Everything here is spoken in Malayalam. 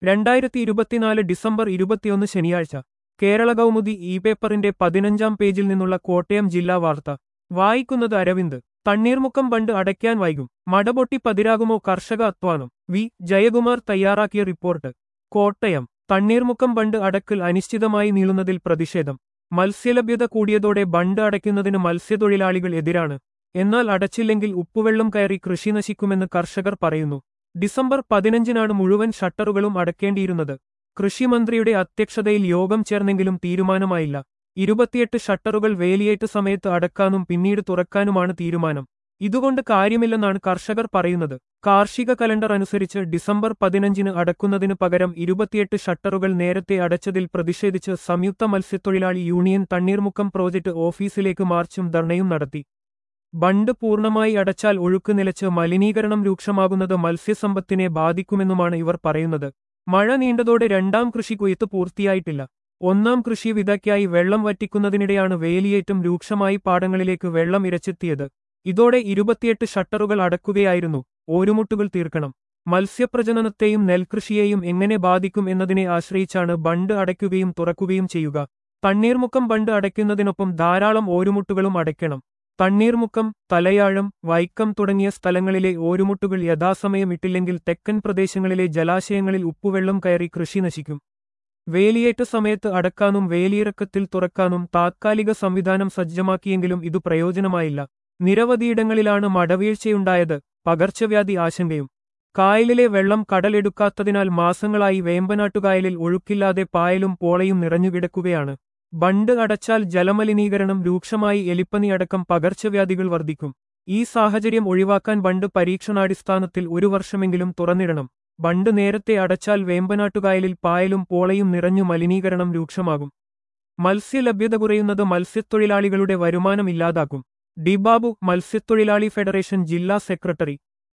രണ്ടായിരത്തി ഇരുപത്തിനാല് ഡിസംബർ ഇരുപത്തിയൊന്ന് ശനിയാഴ്ച കേരള കൗമുദി ഇ പേപ്പറിന്റെ പതിനഞ്ചാം പേജിൽ നിന്നുള്ള കോട്ടയം ജില്ലാ വാർത്ത വായിക്കുന്നത് അരവിന്ദ് തണ്ണീർമുക്കം ബണ്ട് അടയ്ക്കാൻ വൈകും മടപൊട്ടി പതിരാകുമോ കർഷക അധ്വാനം വി ജയകുമാർ തയ്യാറാക്കിയ റിപ്പോർട്ട് കോട്ടയം തണ്ണീർമുക്കം ബണ്ട് അടക്കൽ അനിശ്ചിതമായി നീളുന്നതിൽ പ്രതിഷേധം മത്സ്യലഭ്യത കൂടിയതോടെ ബണ്ട് അടയ്ക്കുന്നതിന് മത്സ്യത്തൊഴിലാളികൾ എതിരാണ് എന്നാൽ അടച്ചില്ലെങ്കിൽ ഉപ്പുവെള്ളം കയറി കൃഷി നശിക്കുമെന്ന് കർഷകർ പറയുന്നു ഡിസംബർ പതിനഞ്ചിനാണ് മുഴുവൻ ഷട്ടറുകളും അടക്കേണ്ടിയിരുന്നത് കൃഷിമന്ത്രിയുടെ അധ്യക്ഷതയിൽ യോഗം ചേർന്നെങ്കിലും തീരുമാനമായില്ല ഇരുപത്തിയെട്ട് ഷട്ടറുകൾ വേലിയേറ്റ സമയത്ത് അടക്കാനും പിന്നീട് തുറക്കാനുമാണ് തീരുമാനം ഇതുകൊണ്ട് കാര്യമില്ലെന്നാണ് കർഷകർ പറയുന്നത് കാർഷിക കലണ്ടർ അനുസരിച്ച് ഡിസംബർ പതിനഞ്ചിന് അടക്കുന്നതിന് പകരം ഇരുപത്തിയെട്ട് ഷട്ടറുകൾ നേരത്തെ അടച്ചതിൽ പ്രതിഷേധിച്ച് സംയുക്ത മത്സ്യത്തൊഴിലാളി യൂണിയൻ തണ്ണീർമുക്കം പ്രോജക്ട് ഓഫീസിലേക്ക് മാർച്ചും ധർണയും നടത്തി ബണ്ട് പൂർണ്ണമായി അടച്ചാൽ ഒഴുക്ക് നിലച്ച് മലിനീകരണം രൂക്ഷമാകുന്നത് മത്സ്യസമ്പത്തിനെ ബാധിക്കുമെന്നുമാണ് ഇവർ പറയുന്നത് മഴ നീണ്ടതോടെ രണ്ടാം കൃഷി കൊയ്ത്ത് പൂർത്തിയായിട്ടില്ല ഒന്നാം കൃഷി വിതയ്ക്കായി വെള്ളം വറ്റിക്കുന്നതിനിടെയാണ് വേലിയേറ്റം രൂക്ഷമായി പാടങ്ങളിലേക്ക് വെള്ളം ഇരച്ചെത്തിയത് ഇതോടെ ഇരുപത്തിയെട്ട് ഷട്ടറുകൾ അടക്കുകയായിരുന്നു ഓരുമുട്ടുകൾ തീർക്കണം മത്സ്യപ്രജനനത്തെയും നെൽകൃഷിയെയും എങ്ങനെ ബാധിക്കും എന്നതിനെ ആശ്രയിച്ചാണ് ബണ്ട് അടയ്ക്കുകയും തുറക്കുകയും ചെയ്യുക തണ്ണീർമുക്കം ബണ്ട് അടയ്ക്കുന്നതിനൊപ്പം ധാരാളം ഓരുമുട്ടുകളും അടയ്ക്കണം തണ്ണീർമുക്കം തലയാഴം വൈക്കം തുടങ്ങിയ സ്ഥലങ്ങളിലെ ഓരുമുട്ടുകൾ യഥാസമയം ഇട്ടില്ലെങ്കിൽ തെക്കൻ പ്രദേശങ്ങളിലെ ജലാശയങ്ങളിൽ ഉപ്പുവെള്ളം കയറി കൃഷി നശിക്കും വേലിയേറ്റ സമയത്ത് അടക്കാനും വേലിയിറക്കത്തിൽ തുറക്കാനും താത്കാലിക സംവിധാനം സജ്ജമാക്കിയെങ്കിലും ഇതു പ്രയോജനമായില്ല നിരവധിയിടങ്ങളിലാണ് മടവീഴ്ചയുണ്ടായത് പകർച്ചവ്യാധി ആശങ്കയും കായലിലെ വെള്ളം കടലെടുക്കാത്തതിനാൽ മാസങ്ങളായി വേമ്പനാട്ടുകായലിൽ ഒഴുക്കില്ലാതെ പായലും പോളയും നിറഞ്ഞുകിടക്കുകയാണ് ബണ്ട് അടച്ചാൽ ജലമലിനീകരണം രൂക്ഷമായി എലിപ്പനി അടക്കം പകർച്ചവ്യാധികൾ വർദ്ധിക്കും ഈ സാഹചര്യം ഒഴിവാക്കാൻ ബണ്ട് പരീക്ഷണാടിസ്ഥാനത്തിൽ ഒരു വർഷമെങ്കിലും തുറന്നിടണം ബണ്ട് നേരത്തെ അടച്ചാൽ വേമ്പനാട്ടുകായലിൽ പായലും പോളയും നിറഞ്ഞു മലിനീകരണം രൂക്ഷമാകും മത്സ്യലഭ്യത കുറയുന്നത് മത്സ്യത്തൊഴിലാളികളുടെ വരുമാനം ഇല്ലാതാക്കും ഡിബാബു മത്സ്യത്തൊഴിലാളി ഫെഡറേഷൻ ജില്ലാ സെക്രട്ടറി